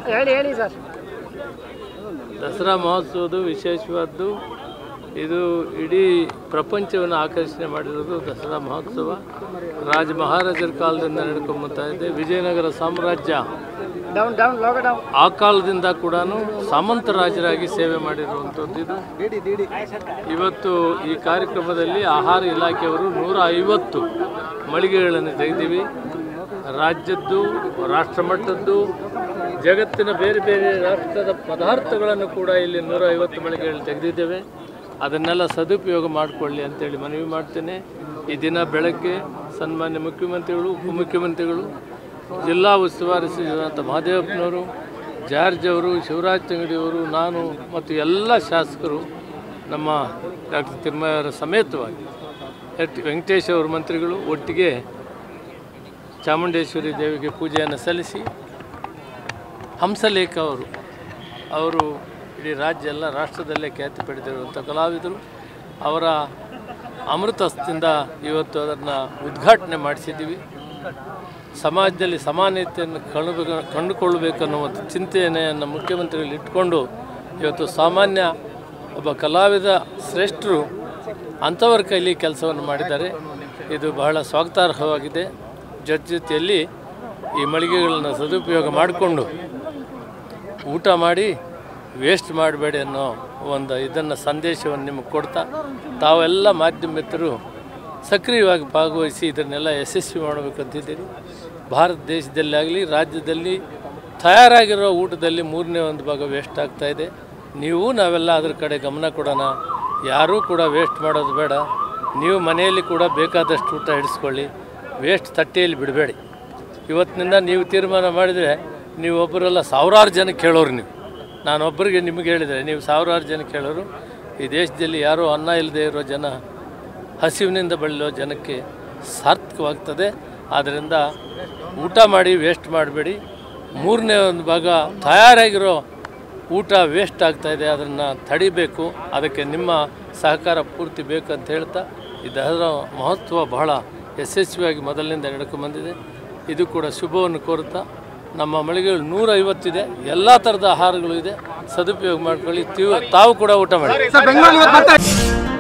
ಹೇಳಿ ಹೇಳಿ ಸರ್ ದಸರಾ ಮಹೋತ್ಸವದ ವಿಶೇಷವಾದ್ದು ಇದು ಇಡೀ ಪ್ರಪಂಚವನ್ನು ಆಕರ್ಷಣೆ ಮಾಡಿರೋದು ದಸರಾ ಮಹೋತ್ಸವ ರಾಜ ಮಹಾರಾಜರ ಕಾಲದಿಂದ ನಡ್ಕೊಂಬತ್ತಾ ಇದೆ ವಿಜಯನಗರ ಸಾಮ್ರಾಜ್ಯ ಡೌನ್ ಡೌನ್ ಲೋಗ ಡೌನ್ ಆ ಕಾಲದಿಂದ ಕೂಡ ಸಾಮಂತ ರಾಜರಾಗಿ ಸೇವೆ ಮಾಡಿರುವಂಥದ್ದು ಇದು ಇವತ್ತು ಈ ಕಾರ್ಯಕ್ರಮದಲ್ಲಿ ಆಹಾರ ಇಲಾಖೆಯವರು ನೂರ ಐವತ್ತು ಮಳಿಗೆಗಳನ್ನು ತೆಗೆದೀವಿ ರಾಜ್ಯದ್ದು ರಾಷ್ಟ್ರಮಟ್ಟದ್ದು ಜಗತ್ತಿನ ಬೇರೆ ಬೇರೆ ರಾಷ್ಟ್ರದ ಪದಾರ್ಥಗಳನ್ನು ಕೂಡ ಇಲ್ಲಿ ನೂರ ಐವತ್ತು ಮಳಿಗೆಗಳು ತೆಗೆದಿದ್ದೇವೆ ಅದನ್ನೆಲ್ಲ ಸದುಪಯೋಗ ಮಾಡಿಕೊಳ್ಳಿ ಅಂತೇಳಿ ಮನವಿ ಮಾಡ್ತೇನೆ ಈ ದಿನ ಬೆಳಗ್ಗೆ ಸನ್ಮಾನ್ಯ ಮುಖ್ಯಮಂತ್ರಿಗಳು ಉಪಮುಖ್ಯಮಂತ್ರಿಗಳು ಜಿಲ್ಲಾ ಉಸ್ತುವಾರಿ ಸಚಿವರಾದಂಥ ಮಹದೇವಪ್ಪನವರು ಜಾರ್ಜ್ ಅವರು ಶಿವರಾಜ್ ತಂಗಡಿಯವರು ನಾನು ಮತ್ತು ಎಲ್ಲ ಶಾಸಕರು ನಮ್ಮ ಡಾಕ್ಟರ್ ತಿಮ್ಮಯ್ಯವರ ಸಮೇತವಾಗಿ ಎಟ್ ವೆಂಕಟೇಶ್ ಅವರು ಮಂತ್ರಿಗಳು ಒಟ್ಟಿಗೆ ಚಾಮುಂಡೇಶ್ವರಿ ದೇವಿಗೆ ಪೂಜೆಯನ್ನು ಸಲ್ಲಿಸಿ ಹಂಸಲೇಖ ಅವರು ಅವರು ಇಡೀ ರಾಜ್ಯ ಎಲ್ಲ ರಾಷ್ಟ್ರದಲ್ಲೇ ಖ್ಯಾತಿ ಪಡೆದಿರುವಂಥ ಕಲಾವಿದರು ಅವರ ಅಮೃತಸ್ಥದಿಂದ ಇವತ್ತು ಅದನ್ನು ಉದ್ಘಾಟನೆ ಮಾಡಿಸಿದ್ದೀವಿ ಸಮಾಜದಲ್ಲಿ ಸಮಾನತೆಯನ್ನು ಕಂಡುಬೇಕು ಕಂಡುಕೊಳ್ಳಬೇಕನ್ನುವ ಚಿಂತನೆಯನ್ನು ಮುಖ್ಯಮಂತ್ರಿಗಳು ಇಟ್ಕೊಂಡು ಇವತ್ತು ಸಾಮಾನ್ಯ ಒಬ್ಬ ಕಲಾವಿದ ಶ್ರೇಷ್ಠರು ಅಂಥವ್ರ ಕೈಲಿ ಕೆಲಸವನ್ನು ಮಾಡಿದ್ದಾರೆ ಇದು ಬಹಳ ಸ್ವಾಗತಾರ್ಹವಾಗಿದೆ ಜೊತೆ ಜೊತೆಯಲ್ಲಿ ಈ ಮಳಿಗೆಗಳನ್ನು ಸದುಪಯೋಗ ಮಾಡಿಕೊಂಡು ಊಟ ಮಾಡಿ ವೇಸ್ಟ್ ಮಾಡಬೇಡಿ ಅನ್ನೋ ಒಂದು ಇದನ್ನು ಸಂದೇಶವನ್ನು ನಿಮಗೆ ಕೊಡ್ತಾ ತಾವೆಲ್ಲ ಮಾಧ್ಯಮ ಮಿತ್ರರು ಸಕ್ರಿಯವಾಗಿ ಭಾಗವಹಿಸಿ ಇದನ್ನೆಲ್ಲ ಯಶಸ್ವಿ ಮಾಡಬೇಕಂತಿದ್ದೀರಿ ಭಾರತ ದೇಶದಲ್ಲಾಗಲಿ ರಾಜ್ಯದಲ್ಲಿ ತಯಾರಾಗಿರೋ ಊಟದಲ್ಲಿ ಮೂರನೇ ಒಂದು ಭಾಗ ವೇಸ್ಟ್ ಆಗ್ತಾ ಇದೆ ನೀವು ನಾವೆಲ್ಲ ಅದ್ರ ಕಡೆ ಗಮನ ಕೊಡೋಣ ಯಾರೂ ಕೂಡ ವೇಸ್ಟ್ ಮಾಡೋದು ಬೇಡ ನೀವು ಮನೆಯಲ್ಲಿ ಕೂಡ ಬೇಕಾದಷ್ಟು ಊಟ ಹಿಡಿಸ್ಕೊಳ್ಳಿ ವೇಸ್ಟ್ ತಟ್ಟೆಯಲ್ಲಿ ಬಿಡಬೇಡಿ ಇವತ್ತಿನಿಂದ ನೀವು ತೀರ್ಮಾನ ಮಾಡಿದರೆ ನೀವು ಒಬ್ಬರೆಲ್ಲ ಸಾವಿರಾರು ಜನ ಕೇಳೋರು ನೀವು ನಾನೊಬ್ಬರಿಗೆ ನಿಮಗೆ ಹೇಳಿದರೆ ನೀವು ಸಾವಿರಾರು ಜನ ಕೇಳೋರು ಈ ದೇಶದಲ್ಲಿ ಯಾರೂ ಅನ್ನ ಇಲ್ಲದೆ ಇರೋ ಜನ ಹಸಿವಿನಿಂದ ಬಳಲೋ ಜನಕ್ಕೆ ಸಾರ್ಥಕವಾಗ್ತದೆ ಆದ್ದರಿಂದ ಊಟ ಮಾಡಿ ವೇಸ್ಟ್ ಮಾಡಬೇಡಿ ಮೂರನೇ ಒಂದು ಭಾಗ ತಯಾರಾಗಿರೋ ಊಟ ವೇಸ್ಟ್ ಆಗ್ತಾ ಇದೆ ಅದನ್ನು ತಡಿಬೇಕು ಅದಕ್ಕೆ ನಿಮ್ಮ ಸಹಕಾರ ಪೂರ್ತಿ ಬೇಕು ಅಂತ ಹೇಳ್ತಾ ಈ ದಸರಾ ಮಹತ್ವ ಬಹಳ ಯಶಸ್ವಿಯಾಗಿ ಮೊದಲಿನಿಂದ ನಡ್ಕೊಂಬಂದಿದೆ ಇದು ಕೂಡ ಶುಭವನ್ನು ಕೋರುತ್ತಾ ನಮ್ಮ ಮಳಿಗೆಗಳು ನೂರ ಐವತ್ತಿದೆ ಎಲ್ಲ ಥರದ ಆಹಾರಗಳು ಇದೆ ಸದುಪಯೋಗ ಮಾಡ್ಕೊಳ್ಳಿ ತೀವ್- ತಾವು ಕೂಡ ಊಟ ಮಾಡಿ ಸರ್ ಬೆಂಗಳೂರು ಇವತ್ತು ಮತ್ತೆ